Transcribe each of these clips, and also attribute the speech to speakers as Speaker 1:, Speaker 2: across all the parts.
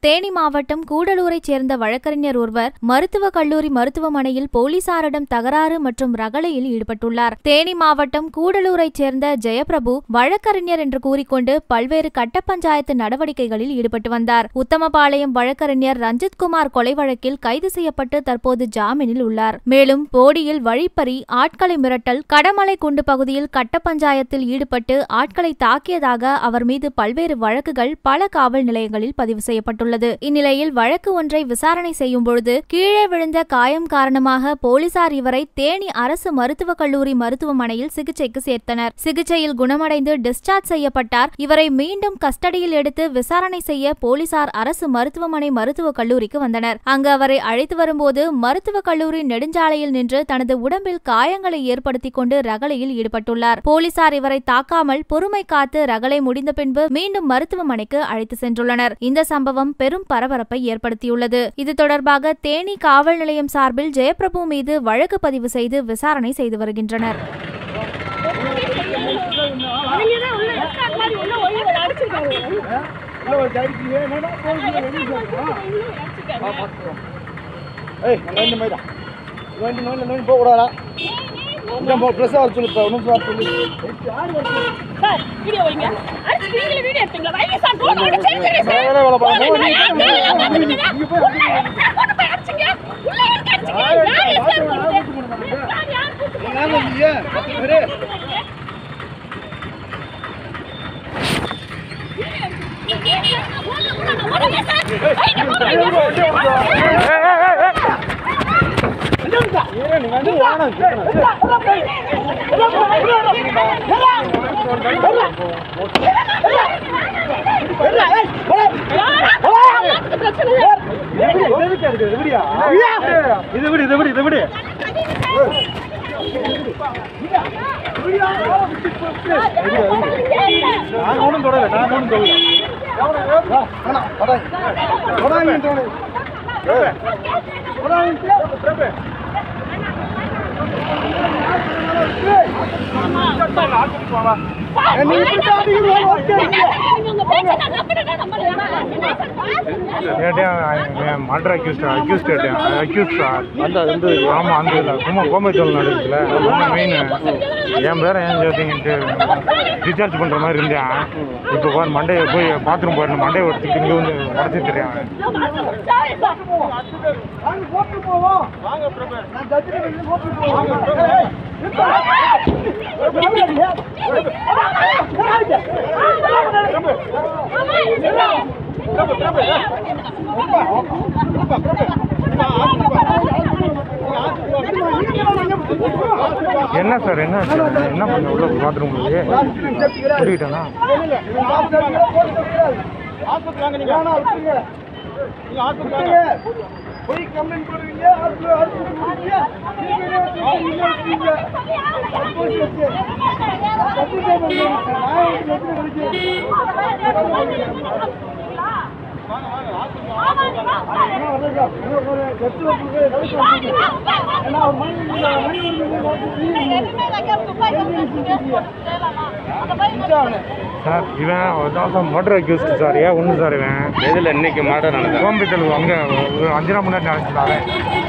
Speaker 1: தேனி மாவட்டம் கூடலூரைச் சேர்ந்த வழக்கறிஞர் ஒருவர் மருத்துவக் கல்லூரி மருத்துவமனையில் போலீசாரிடம் தகராறு மற்றும் ரகளையில் ஈடுபட்டுள்ளார் தேனி மாவட்டம் கூடலூரைச் சேர்ந்த ஜெயபிரபு வழக்கறிஞர் என்று கூறிக்கொண்டு பல்வேறு கட்ட பஞ்சாயத்து நடவடிக்கைகளில் ஈடுபட்டு வந்தார் உத்தமபாளையம் வழக்கறிஞர் ரஞ்சித்குமார் கொலை வழக்கில் கைது செய்யப்பட்டு தற்போது ஜாமீனில் உள்ளார் மேலும் போடியில் வழிப்பறி ஆட்களை மிரட்டல் கடமலை குண்டு பகுதியில் கட்ட பஞ்சாயத்தில் ஈடுபட்டு ஆட்களை தாக்கியதாக அவர் மீது பல்வேறு வழக்குகள் பல காவல் நிலையங்களில் பதிவு செய்யப்பட்டுள்ளது இந்நிலையில் வழக்கு ஒன்றை விசாரணை செய்யும் பொழுது கீழே விழுந்த காயம் காரணமாக போலீசார் இவரை தேனி அரசு மருத்துவக் கல்லூரி மருத்துவமனையில் சிகிச்சைக்கு சேர்த்தனர் சிகிச்சையில் குணமடைந்து டிஸ்சார்ஜ் செய்யப்பட்டார் இவரை மீண்டும் கஸ்டடியில் எடுத்து விசாரணை செய்ய போலீசார் அரசு மருத்துவமனை மருத்துவக் கல்லூரிக்கு வந்தனர் அங்கு அவரை அழைத்து வரும்போது மருத்துவக் கல்லூரி நெடுஞ்சாலையில் நின்று தனது உடம்பில் காயங்களை ஏற்படுத்திக் கொண்டு ரகளையில் ஈடுபட்டுள்ளார் போலீசார் இவரை தாக்காமல் பொறுமை காத்து ரகளை முடிந்த பின்பு மீண்டும் மருத்துவமனைக்கு அழைத்து சென்றுள்ளனர் இந்த சம்பவம் பெரும் பரபரப்பை ஏற்படுத்தியுள்ளது இது தொடர்பாக தேனி காவல் நிலையம் சார்பில் ஜெயபிரபு மீது வழக்கு பதிவு செய்து விசாரணை செய்து வருகின்றனர்
Speaker 2: ஏய் நோண்டி மாதிரி நோண்டி நோண்டி நோண்டி போக கூடாதா இன்னும் போ ப்ரெஸ்ஸாக வர சொல்லு இப்போ ஒன்றும் வர சொல்லு
Speaker 3: சார் வீடியோ வைங்க அடிச்சு நீங்களே வீடியோ எடுத்தீங்களா வைங்க சார் போன் பண்ணி சரி சரி சார்
Speaker 2: வேலை வேலை பாருங்க.
Speaker 3: போன் பண்ணி யார் வேலை பார்த்துட்டீங்க? உள்ள இருங்க சார், கொண்டு போய் அடிச்சுங்க. உள்ள இருங்க அடிச்சுங்க. யார் இல்ல சார் பண்ணுது? சார், யார் கூப்பிட்டு
Speaker 2: என்னால இல்லையே சரி
Speaker 3: உடனே சார். வைங்க, போன் வைங்க.
Speaker 2: ஏன் நீங்க வந்து வானம்
Speaker 3: பிரச்சனை இல்லை.
Speaker 2: இது விடு இது விடு இது விடு நான் ஒன்றும் தொடல நான் ஒன்றும் தொடல
Speaker 3: உங்க பேச்சை நான் நம்பினேனா, நம்பலையா? என்ன சார் பாருங்க.
Speaker 4: மர்டர் அக்யூஸ்ட் அக்யூஸ்ட் அக்யூஸ்ட்
Speaker 2: அந்த வந்து
Speaker 4: ஆமாம் அந்த இல்லை சும்மா கோமத்தூர் நடக்குதுல ரொம்ப மெயின் என் பேரை ஏன் சேர்த்தீங்கன்ட்டு டிஸ்சார்ஜ் பண்ணுற மாதிரி இருந்தேன் இப்போ பாரு மண்டையை போய் பாத்ரூம் போயிடணும் மண்டையை ஒட்டிக்கிட்டு இங்கே வந்து உடச்சி தெரியும்
Speaker 3: சாரி சார்.
Speaker 4: என்ன சார் என்ன ஆச்சு? என்ன பண்ண உள்ள பாத்ரூம் சொல்லிட்டேனா
Speaker 2: போய் கம்ப்ளைண்ட் பண்ணுவீங்க ஆஸ்பத்திரி ஆஸ்பத்திரி போவீங்க
Speaker 4: சார் இவன் ஒரு தவசம் மர்டர் அக்யூஸ்ட் சார் ஏன் ஒன்று சார் இவன்
Speaker 5: எதில் இன்னைக்கு மர்டர் நடந்தது
Speaker 4: கோயம்புத்தூர் அங்கே ஒரு அஞ்சு நாள் முன்னாடி நடந்துச்சு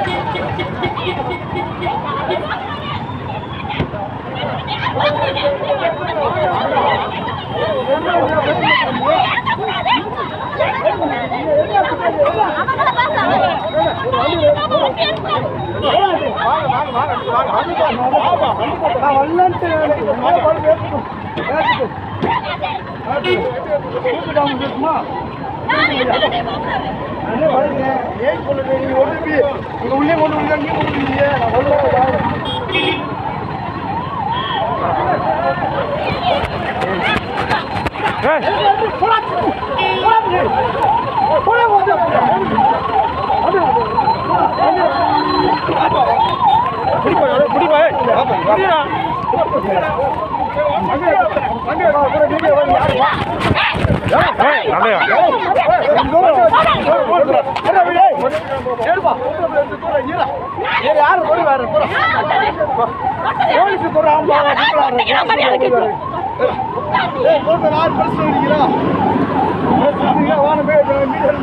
Speaker 2: நான் வரலன்ட்டு கூப்பிட்டாம இருக்குமா அண்ணே பாருங்க ஏன் சொல்லுங்க நீங்க ஒன்று நீங்க உள்ளே கொண்டு வந்து அங்கேயே கொண்டு வந்தீங்க நான் சொல்லுவேன்
Speaker 4: நல்லையா
Speaker 2: ஏய் ஏறுப்பா ஈரா ஏறு யாரு ஓடி வர போலீஸ் போற ஆம்பா ஏய் போட்டு யார் பிரச்சனை இருக்கிறா வான போய் மீட்டர்